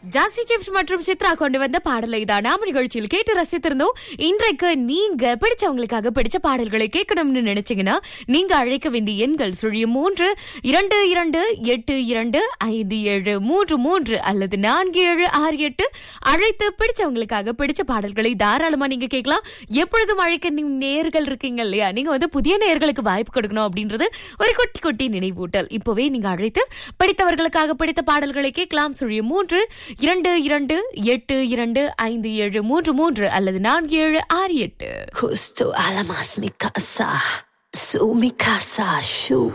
Jassi chips மற்றும் சித்ரா கொண்டு வந்த பாடலை தான் நாம நிகழ்ச்சியில் கேட்டு ரசித்திருந்தோம் இன்றைக்கு நீங்க பிடிச்சவங்களுக்காக பிடிச்ச பாடல்களை கேட்கணும்னு நினைச்சீங்கன்னா நீங்க அழைக்க வேண்டிய எண்கள் சுழியம் மூன்று இரண்டு இரண்டு எட்டு இரண்டு ஐந்து ஏழு மூன்று மூன்று அல்லது நான்கு ஏழு ஆறு எட்டு அழைத்து பிடிச்சவங்களுக்காக பிடிச்ச பாடல்களை தாராளமா நீங்க கேட்கலாம் எப்பொழுதும் அழைக்க நீங்க நேர்கள் இருக்கீங்க இல்லையா நீங்க வந்து புதிய நேர்களுக்கு வாய்ப்பு கொடுக்கணும் அப்படின்றது ஒரு குட்டி குட்டி நினைவூட்டல் இப்பவே நீங்க அழைத்து படித்தவர்களுக்காக பிடித்த பாடல்களை கேட்கலாம் சுழியம் மூன்று இரண்டு இரண்டு எட்டு இரண்டு ஐந்து ஏழு மூன்று மூன்று அல்லது நான்கு ஏழு ஆறு எட்டு Justo alamas mi casa, su mi casa, shu.